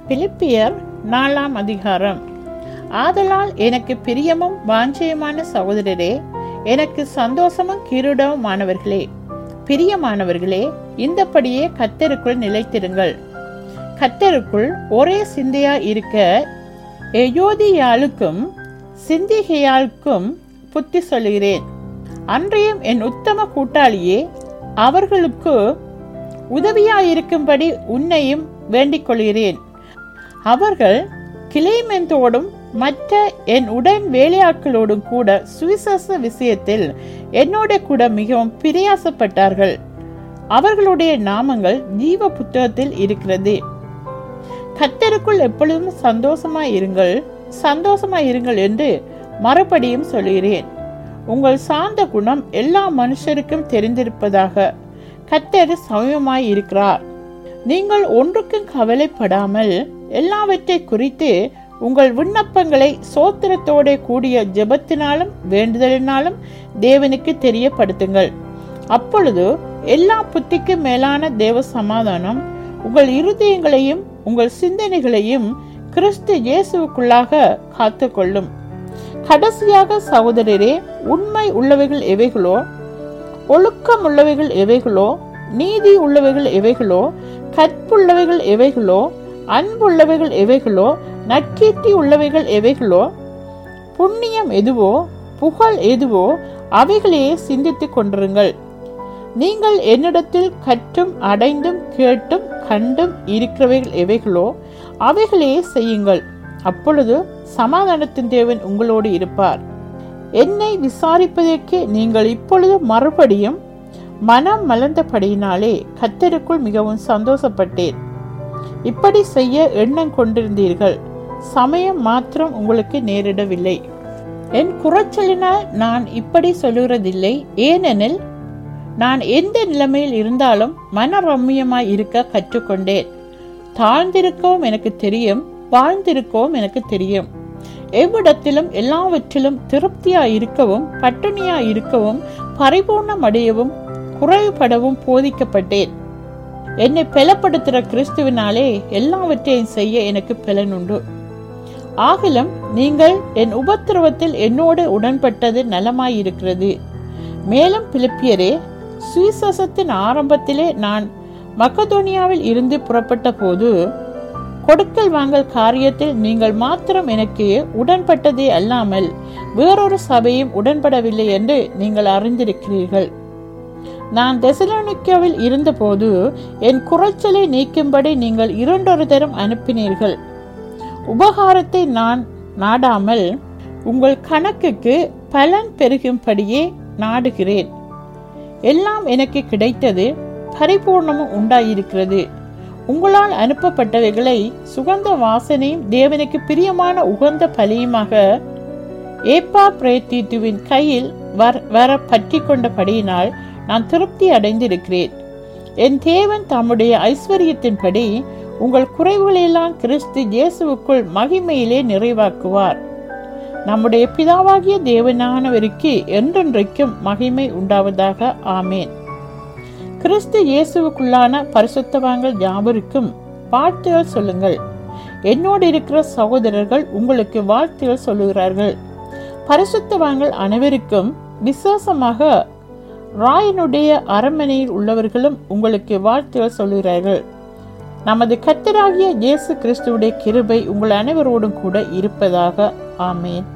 பிலிப்பியர் நாலாம் அதிகாரம் ஆதலால் எனக்கு பிரியமும் வாஞ்சையுமான சகோதரரே எனக்கு சந்தோஷமும் கிரீடமுமானவர்களே பிரியமானவர்களே இந்தபடியே கத்தருக்குள் நிலைத்திருங்கள் கத்தருக்குள் ஒரே சிந்தையா இருக்க எயோதியாளுக்கும் சிந்திகையாளுக்கும் புத்தி சொல்கிறேன் அன்றையும் என் உத்தம கூட்டாளியே அவர்களுக்கு உதவியாயிருக்கும்படி உன்னையும் வேண்டிக் கொள்கிறேன் அவர்கள் கிளைமெந்தோடும் மற்ற என் உடன் வேலையாட்களோடும் கூட சுவிசேஷ விஷயத்தில் என்னோட கூட மிகவும் பிரயாசப்பட்டார்கள் அவர்களுடைய நாமங்கள் ஜீவ புத்தகத்தில் இருக்கிறது கத்தருக்குள் எப்பொழுதும் சந்தோஷமாய் இருங்கள் சந்தோஷமாய் இருங்கள் என்று மறுபடியும் சொல்கிறேன் உங்கள் சார்ந்த குணம் எல்லா மனுஷருக்கும் தெரிந்திருப்பதாக கத்தர் சமயமாய் இருக்கிறார் நீங்கள் ஒன்றுக்கும் கவலைப்படாமல் எல்லாவற்றை குறித்து உங்கள் விண்ணப்பங்களை சோத்திரத்தோட கூடிய ஜெபத்தினாலும் வேண்டுதலினாலும் தேவனுக்கு தெரியப்படுத்துங்கள் அப்பொழுது எல்லா புத்திக்கு மேலான தேவ சமாதானம் உங்கள் இருதயங்களையும் உங்கள் சிந்தனைகளையும் கிறிஸ்து இயேசுவுக்குள்ளாக காத்துக்கொள்ளும் கடைசியாக சகோதரரே உண்மை உள்ளவைகள் எவைகளோ ஒழுக்கம் உள்ளவைகள் எவைகளோ நீதி உள்ளவைகள் எவைகளோ கற்புள்ளவைகள் எவைகளோ அன்புள்ளவைகள் எவைகளோ நற்கீர்த்தி உள்ளவைகள் எவைகளோ புண்ணியம் எதுவோ புகழ் எதுவோ அவைகளையே சிந்தித்துக் கொண்டிருங்கள் நீங்கள் என்னிடத்தில் கற்றும் அடைந்தும் கேட்டும் கண்டும் இருக்கிறவைகள் எவைகளோ அவைகளையே செய்யுங்கள் அப்பொழுது சமாதானத்தின் தேவன் உங்களோடு இருப்பார் என்னை விசாரிப்பதற்கு நீங்கள் இப்பொழுது மறுபடியும் மனம் மலர்ந்தபடியினாலே கத்தருக்குள் மிகவும் சந்தோஷப்பட்டேன் இப்படி செய்ய எண்ணம் கொண்டிருந்தீர்கள் சமயம் மாத்திரம் உங்களுக்கு நேரிடவில்லை என் குறைச்சலினால் நான் இப்படி சொல்லுகிறதில்லை ஏனெனில் நான் எந்த நிலைமையில் இருந்தாலும் மனரம்மியமாய் இருக்க கற்றுக்கொண்டேன் தாழ்ந்திருக்கவும் எனக்கு தெரியும் வாழ்ந்திருக்கவும் எனக்கு தெரியும் எவ்விடத்திலும் எல்லாவற்றிலும் திருப்தியாய் இருக்கவும் பட்டினியாய் இருக்கவும் பரிபூர்ணம் அடையவும் குறைவுபடவும் போதிக்கப்பட்டேன் என்னை பலப்படுத்துகிற கிறிஸ்துவினாலே எல்லாவற்றையும் செய்ய எனக்கு பலனுண்டு ஆகிலும் நீங்கள் என் உபத்திரவத்தில் என்னோடு உடன்பட்டது நலமாயிருக்கிறது மேலும் பிலிப்பியரே சுவிசேஷத்தின் ஆரம்பத்திலே நான் மக்கதோனியாவில் இருந்து புறப்பட்ட போது கொடுக்கல் வாங்கல் காரியத்தில் நீங்கள் மாத்திரம் எனக்கு உடன்பட்டதே அல்லாமல் வேறொரு சபையும் உடன்படவில்லை என்று நீங்கள் அறிந்திருக்கிறீர்கள் நான் தெசலோனிக்காவில் இருந்தபோது என் குறைச்சலை நீக்கும்படி நீங்கள் இரண்டொரு தரம் அனுப்பினீர்கள் உபகாரத்தை நான் நாடாமல் உங்கள் கணக்குக்கு பலன் பெருகும்படியே நாடுகிறேன் எல்லாம் எனக்கு கிடைத்தது பரிபூர்ணமும் உண்டாயிருக்கிறது உங்களால் அனுப்பப்பட்டவைகளை சுகந்த வாசனையும் தேவனுக்கு பிரியமான உகந்த பலியுமாக ஏப்பா பிரேத்தீத்துவின் கையில் வர வர பற்றி கொண்டபடியினால் நான் திருப்தி அடைந்திருக்கிறேன் என் தேவன் தம்முடைய ஐஸ்வர்யத்தின்படி உங்கள் குறைவுகளெல்லாம் கிறிஸ்து இயேசுவுக்குள் மகிமையிலே நிறைவாக்குவார் நம்முடைய பிதாவாகிய தேவனானவருக்கு என்றென்றைக்கும் மகிமை உண்டாவதாக ஆமேன் கிறிஸ்து இயேசுவுக்குள்ளான பரிசுத்தவான்கள் யாவருக்கும் வாழ்த்துகள் சொல்லுங்கள் என்னோடு இருக்கிற சகோதரர்கள் உங்களுக்கு வாழ்த்துகள் சொல்லுகிறார்கள் பரிசுத்தவான்கள் அனைவருக்கும் விசேஷமாக ராயனுடைய அரண்மனையில் உள்ளவர்களும் உங்களுக்கு வாழ்த்துகள் சொல்லுகிறார்கள் நமது கத்தராகிய இயேசு கிறிஸ்துவுடைய கிருபை உங்கள் அனைவரோடும் கூட இருப்பதாக ஆமேன்